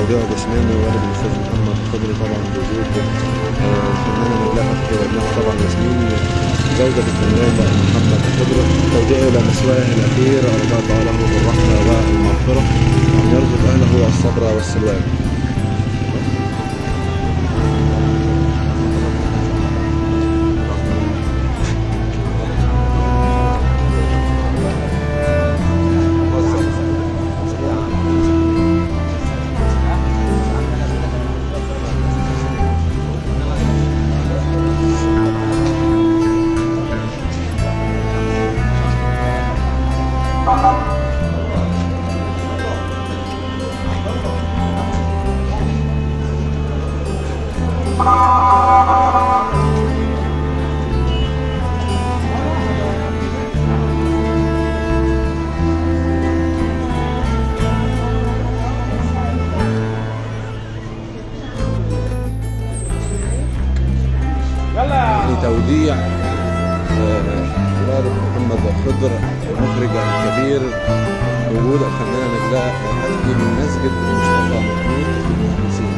توديع جسماني والد الاستاذ محمد خضري طبعا بوجود آه، الفنانه نجلاء فتحي وابنها طبعا ياسمين زوجة الفنان محمد خضري توديعه الى مسواه الاخير الله تعالى له بالرحمه والمغفره وان يرزق اهله الصبر والسلوان لتوديع آه، والد محمد خضر المخرج الكبير وجود الفنانه نجلاء فتحي من مسجد مصطفى محمود في المهندسين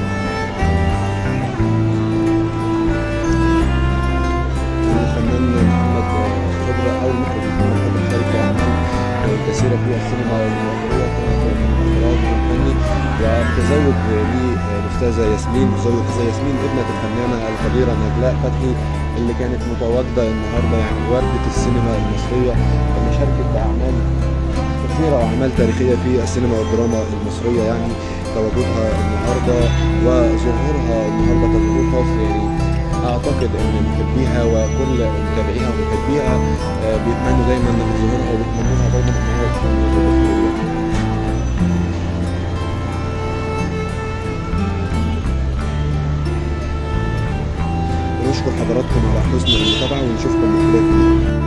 الفنان محمد خضر او المخرج محمد خضر شارك اعمال كثيره في السينما المصريه في الاخراج الفني وتزوج للاستاذه ياسمين تزوج الاستاذه ياسمين ابنه الفنانه الكبيره نجلاء فتحي اللي كانت متواجده النهارده يعني ورده السينما المصريه اللي شاركت باعمال كثيره واعمال تاريخيه في السينما والدراما المصريه يعني تواجدها النهارده وظهورها النهارده كظهور خاص يعني اعتقد ان محبيها وكل متابعيها ومحبيها آه، بيتمنوا دايما ظهورها وبيتمنوا لها دايما ان هي تكون موجودة في ونشكر حضراتكم على حسن المتابعة ونشوفكم في فيديو جديد